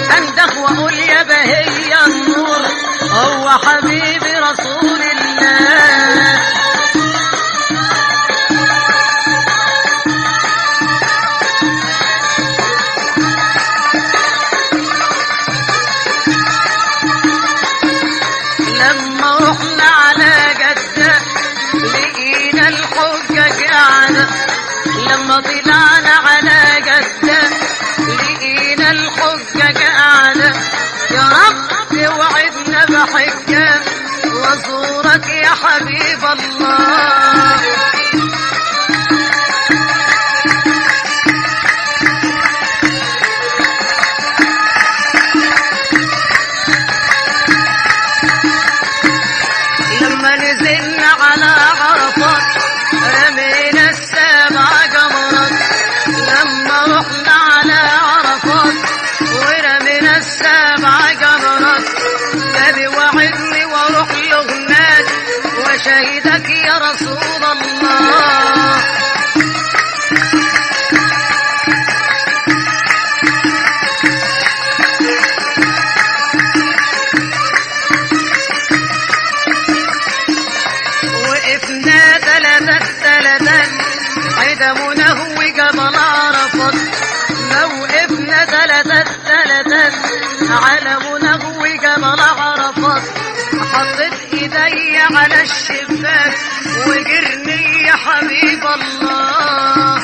اندخ واقول يا بهي النور هو حبيبي رسول الله لما رحنا على جدة لقينا الحجة قاعدة لما طلعنا على جدة لقينا الحجة قاعدة يا رب وعدنا بحجة وزورك يا حبيب الله لما نزلنا على عرفات رمينا السبع جمرات لما رحنا على عرفات ورمينا السبع جمرات نبي وعدني واروح له هناك وشهدك يا رسول الله وقفنا ثلاثة ثلاثات حيدا منهو جبل عرفات موقفنا ثلاثة ثلاثات على منهو جبل عرفات حطيت ايدي على الشباك وجرني يا حبيب الله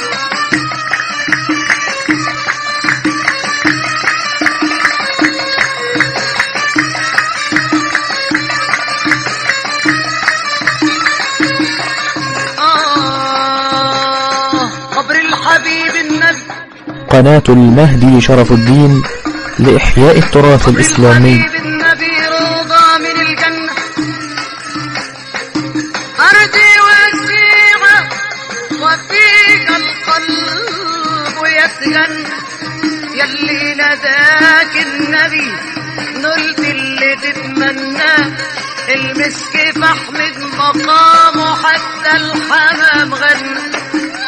آه قبر الحبيب النبي قناة المهدي شرف الدين لإحياء التراث الإسلامي حبيب النبي روضة من الجنة أرضي وسيعة وفيك القلب يتجن يلي نداك النبي نلت اللي تتمناه المسك فاحمد مقامه حتى الحمام غنى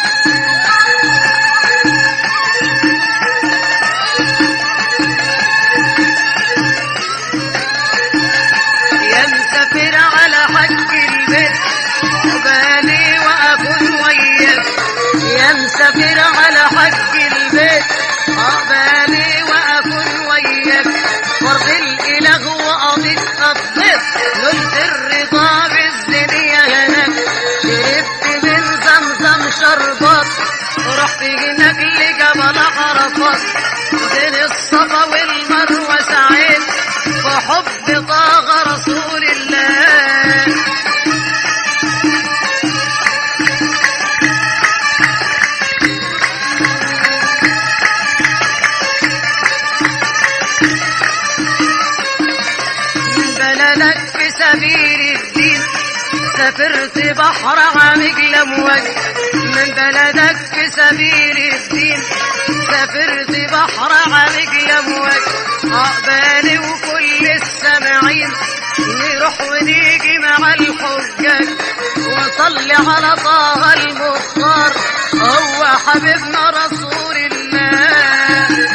يا مسافر على حج البيت عقبالي واكون وياك يا مسافر على حج البيت عقبالي واكون وياك فرض الاله وقضيت الضيف نلت الرضا بالدنيا هناك شربت من زمزم شربات ورحت هناك لجبل عرفات بين الصفا والمروه سعيد وحب طاغ رسول الله من بلدك في سبيل الدين سافرت بحر عميق لمواج من بلدك في سبيل الدين سافرت بحر عميق لمواج عقبالي وكل السامعين نروح ونيجي مع الحجاج وصلي على طه المختار هو حبيبنا رسول الله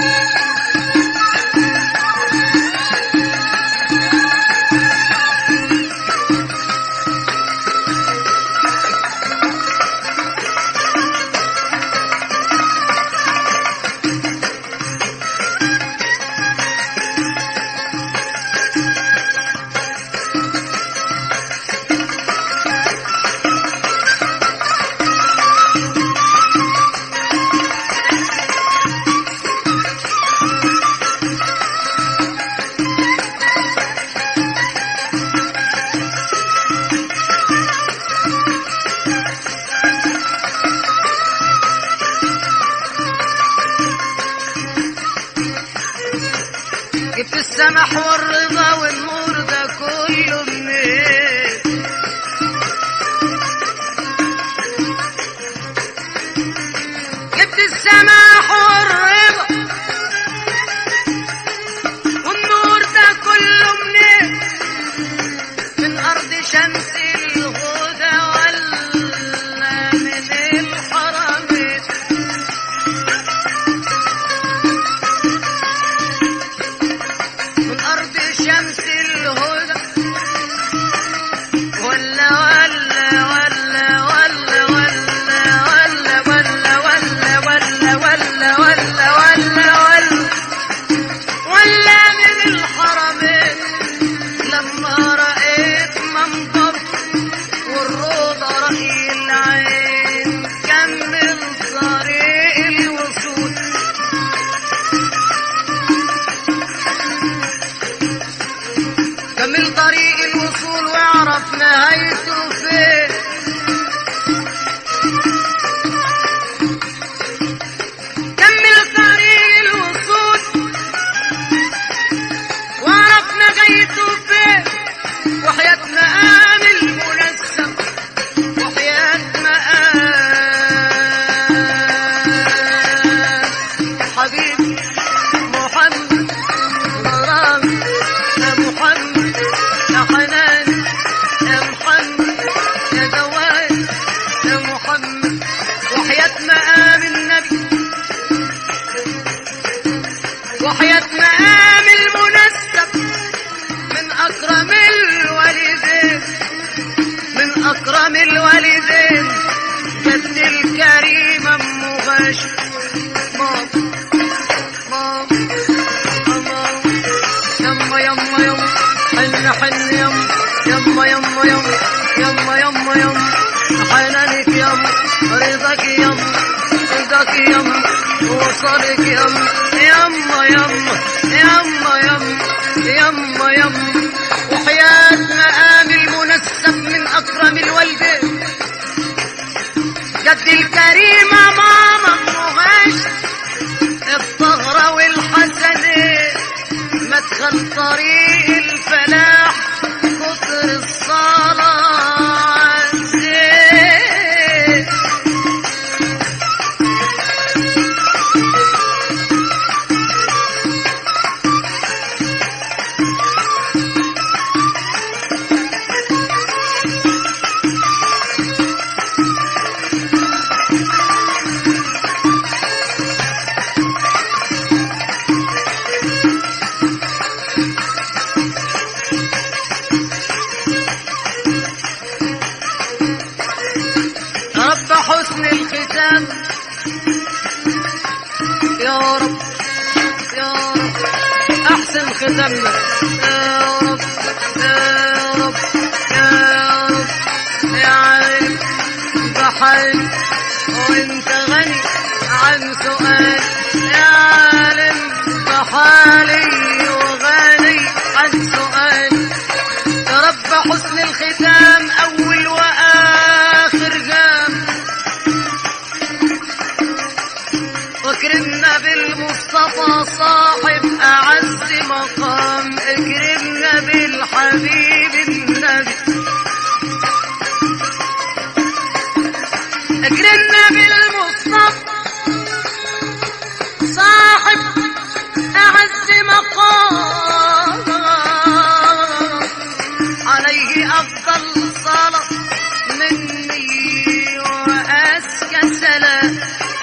جبت السمح والرضا والنور ده كله منين جبت السماح والرضا والنور ده كله منين من أرض شمس الهدى ولا من الحرمين نهايته فين كمل طريق الوصول واعرف نهايته فين وحياة مقام المنسب وحياة مقام حبيبي محمد غرام يا محمد يا حنان يا محمد يا جواد يا محمد وحياة مقام النبي وحياة مقام المنسب من أكرم الوالدين من أكرم الوالدين جد الكريم أم غاشم ماما ماما ماما يما يما يما حن حن يما يما يما يما يما يما يما حنانك يما رضاك يما رضاك يما وصلك يما يما يما يما يما يما يما وحياة مقام المنسب من أكرم الوالدين جد الكريمة ماما مغاش الطهرة والحسنين مدخل طريق الفلاح كتر الصلاة عزيز رب حسن الختام يا رب يا رب احسن ختامنا يا رب يا رب يا رب يا عالم بحال وانت غني عن سؤال يا عالم بحالي وغني عن سؤال يا رب حسن الختام أول وآخر جام واكرمنا بالمصطفى صاحب أعز مقام اكرمنا بالحبيب النبي اكرمنا بالمصطفى صاحب أعز مقام عليه أفضل صلاة مني وأزكى سلام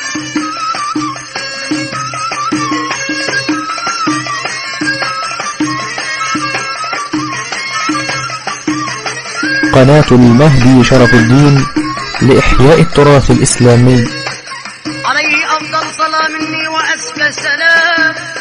قناة المهدي شرف الدين لإحياء التراث الإسلامي عليه أفضل صلاة مني وأزكى سلام